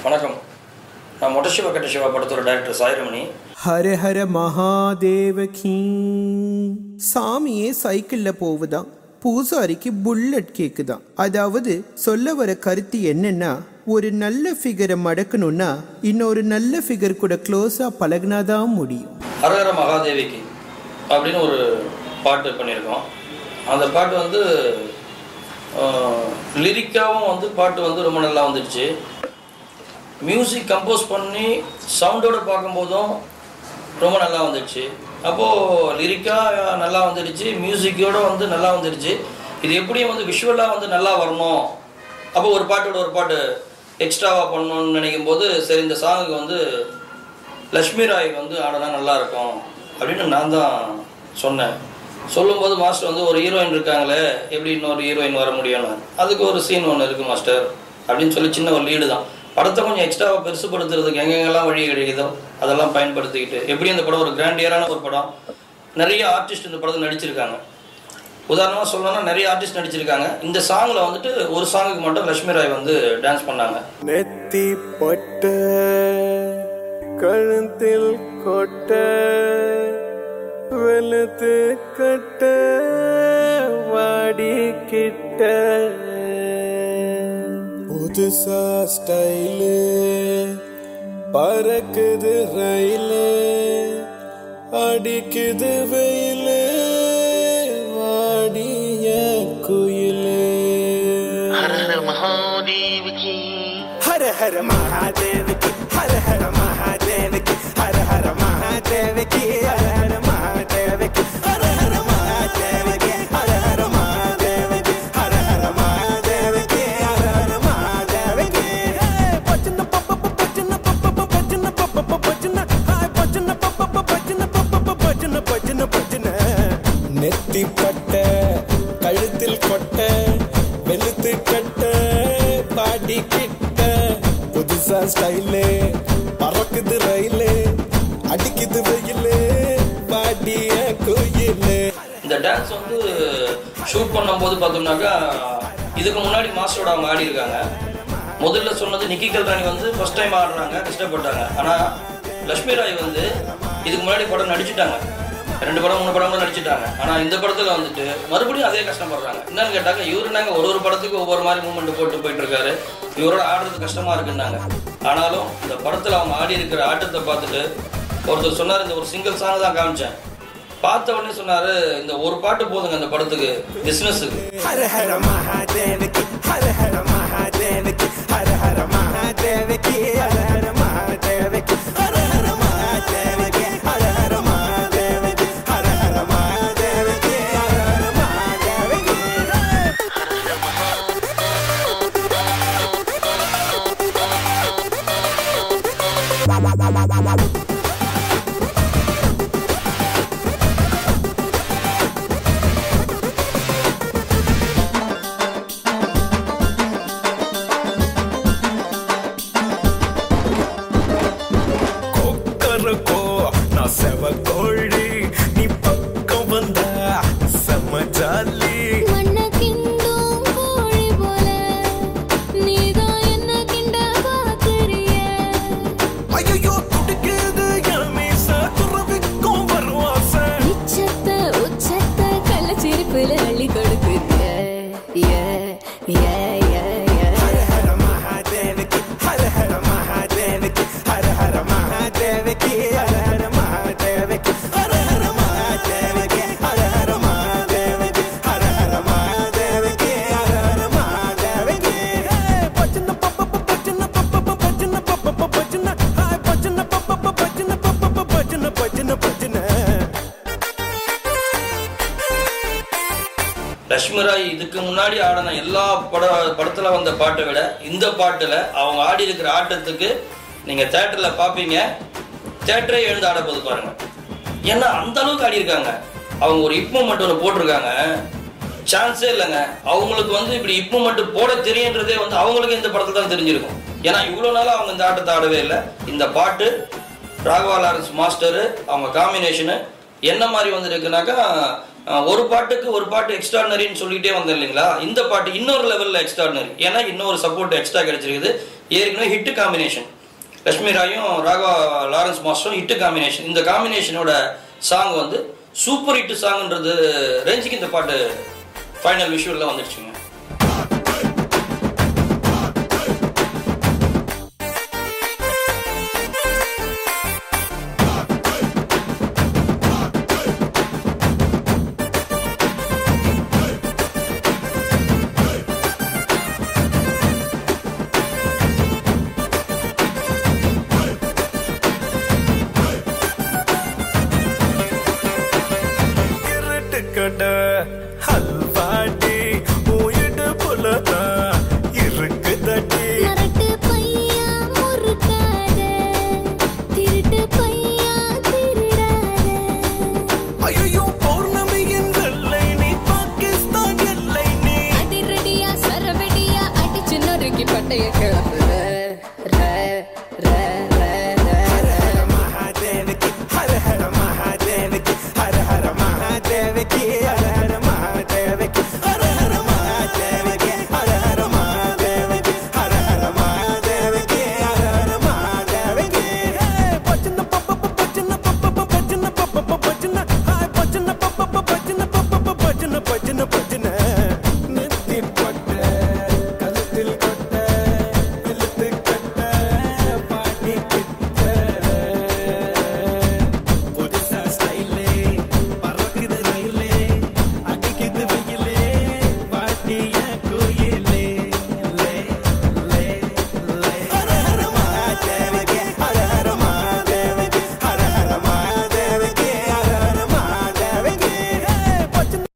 வணக்கம் நான் மொட்ட சிவா கட்ட சிவா படத்தோட டைரக்டர் சாயிரமணி ஹர ஹர மகாதேவகி சாமியே சைக்கிள்ல போகுதாம் பூசாரிக்கு புல்லட் கேக்குதாம் அதாவது சொல்ல வர கருத்து என்னன்னா ஒரு நல்ல ஃபிகரை மடக்கணும்னா இன்னொரு நல்ல ஃபிகர் கூட க்ளோஸா பழகினாதான் முடியும் ஹரஹர மகாதேவிக்கு அப்படின்னு ஒரு பாட்டு பண்ணியிருக்கோம் அந்த பாட்டு வந்து லிரிக்காவும் வந்து பாட்டு வந்து ரொம்ப நல்லா வந்துடுச்சு மியூசிக் கம்போஸ் பண்ணி சவுண்டோட பார்க்கும்போதும் ரொம்ப நல்லா வந்துடுச்சு அப்போது லிரிக்காக நல்லா வந்துடுச்சு மியூசிக்கோட வந்து நல்லா வந்துடுச்சு இது எப்படியும் வந்து விஷுவலாக வந்து நல்லா வரணும் அப்போ ஒரு பாட்டோட ஒரு பாட்டு எக்ஸ்ட்ராவாக பண்ணணும்னு நினைக்கும் போது சரி இந்த சாங்குக்கு வந்து லக்ஷ்மி ராய் வந்து ஆடினா நல்லா இருக்கும் அப்படின்னு நான் தான் சொன்னேன் சொல்லும்போது மாஸ்டர் வந்து ஒரு ஹீரோயின் இருக்காங்களே எப்படி இன்னொரு ஹீரோயின் வர முடியும்னு அதுக்கு ஒரு சீன் ஒன்று இருக்குது மாஸ்டர் அப்படின்னு சொல்லி சின்ன ஒரு லீடு தான் படத்தை கொஞ்சம் எக்ஸ்ட்ராவாக பெருசுப்படுத்துறதுக்கு எங்கெங்கெல்லாம் வழி கிடைக்குதோ அதெல்லாம் பயன்படுத்திக்கிட்டு எப்படி அந்த படம் ஒரு கிராண்டியரான ஒரு படம் நிறைய ஆர்டிஸ்ட் இந்த படத்தில் நடிச்சிருக்காங்க உதாரணமாக சொல்லணும்னா நிறைய ஆர்டிஸ்ட் நடிச்சிருக்காங்க இந்த சாங்கில் வந்துட்டு ஒரு சாங்குக்கு மட்டும் லக்ஷ்மி ராய் வந்து டான்ஸ் பண்ணாங்க நெத்தி பொட்ட கழுத்தில் கொட்ட வெளுத்து கட்ட வாடி கிட்ட புதுசா ஸ்டைலு பறக்குது ரயிலு அடிக்குது வெயிலு வாடிய குயிலு हर हर महादेव की हर हर महादेव की हर हर महादेव की हर हर महादेव की हर हर महादेव की हर हर महादेव की हर हर महादेव की हर हर महादेव की हर हर महादेव की बचन पप बचन पप बचन पप बचन हाय बचन पप बचन पप बचन बचन बचन நெத்தி பட்ட கழுத்தில் கொட்ட வெளுத்து கட்ட பாடி கிட்ட புதுசா ஸ்டைலு பறக்குது ரயிலு அடிக்குது வெயிலு பாடிய கோயிலு இந்த டான்ஸ் வந்து ஷூட் பண்ணும்போது பார்த்தோம்னாக்கா இதுக்கு முன்னாடி மாஸ்டரோட அவங்க ஆடி இருக்காங்க முதல்ல சொன்னது நிக்கி கல்ராணி வந்து ஃபர்ஸ்ட் டைம் ஆடுறாங்க கஷ்டப்பட்டாங்க ஆனால் லக்ஷ்மி ராய் வந்து இதுக்கு முன்னாடி படம் நடிச்சிட்டாங்க ரெண்டு படம் மூணு படம் கூட நடிச்சிட்டாங்க ஆனால் இந்த படத்தில் வந்துட்டு மறுபடியும் அதே கஷ்டப்படுறாங்க என்னன்னு கேட்டாங்க இவரு நாங்கள் ஒரு ஒரு படத்துக்கு ஒவ்வொரு மாதிரி மூமெண்ட் போட்டு போயிட்டு இருக்காரு இவரோட ஆடுறது கஷ்டமா இருக்குன்னாங்க ஆனாலும் இந்த படத்தில் அவங்க ஆடி இருக்கிற ஆட்டத்தை பார்த்துட்டு ஒருத்தர் சொன்னார் இந்த ஒரு சிங்கிள் சாங் தான் காமிச்சேன் பார்த்த உடனே சொன்னாரு இந்த ஒரு பாட்டு போதுங்க இந்த படத்துக்கு பிசினஸுக்கு हर हर महादेव की हर हर महादेव की हर हर महादेव की हर हर महादेव की हर हर महादेव की हर हर महादेव की हर हर महादेव की हर हर महादेव की கொக்கரக்கோ நான் செவ கோழி நீ பக்கம் வந்தா செம ஜாலி மண்ண கிண்டும் கோழி போல நீதான் என்ன கிண்ட பாக்குறிய ஐயோ துடிக்குது என் மீச துறவிக்கும் வருவாச உச்சத்த உச்சத்த கள்ளச்சிரிப்புல அள்ளி கொடுக்குறிய ஏ ஏ ஏ ஏ हर हर महादेव की हर हर महादेव की हर हर महादेव की हर हर महादेव की हर हर महादेव की हर हर महादेव की हर हर महादेव की हर हर महादेव की बचन पप बचन पप बचन पप बचन हाय बचन पप बचन पप बचन बचन बचन லட்சுமி ராய் இதுக்கு முன்னாடி ஆடின எல்லா பட படத்துல வந்த பாட்டை விட இந்த பாட்டுல அவங்க ஆடி இருக்கிற ஆட்டத்துக்கு நீங்க தேட்டர்ல பாப்பீங்க தேட்டரே எழுந்து ஆட போது பாருங்க ஏன்னா அந்த அளவுக்கு ஆடி இருக்காங்க அவங்க ஒரு இப் மூமெண்ட் ஒன்று போட்டிருக்காங்க சான்ஸே இல்லைங்க அவங்களுக்கு வந்து இப்படி இப் மூமெண்ட் போட தெரியுன்றதே வந்து அவங்களுக்கு இந்த படத்துல தான் தெரிஞ்சிருக்கும் ஏன்னா இவ்வளோ நாளா அவங்க இந்த ஆட்டத்தை ஆடவே இல்லை இந்த பாட்டு ராகவா லாரன்ஸ் மாஸ்டரு அவங்க காம்பினேஷனு என்ன மாதிரி வந்திருக்குனாக்கா அஹ், ஒரு பாட்டுக்கு ஒரு பாட்டு எக்ஸ்ட்ராடனரின்னு சொல்லிட்டே வந்தேன் இல்லைங்களா இந்த பாட்டு இன்னொரு லெவலில் எக்ஸ்ட்ராடனரி ஏன்னா இன்னொரு சப்போர்ட் எக்ஸ்ட்ரா கிடைச்சிருக்குது ஏற்கனவே ஹிட்டு காம்பினேஷன் லட்சுமி ராயும் ராகவா லாரன்ஸ் மாஸ்டரும் ஹிட்டு காம்பினேஷன் இந்த காம்பினேஷனோட சாங் வந்து சூப்பர் ஹிட் சாங்ன்றது ரேஞ்சுக்கு இந்த பாட்டு ஃபைனல் விஷுவலில் வந்துடுச்சுங்க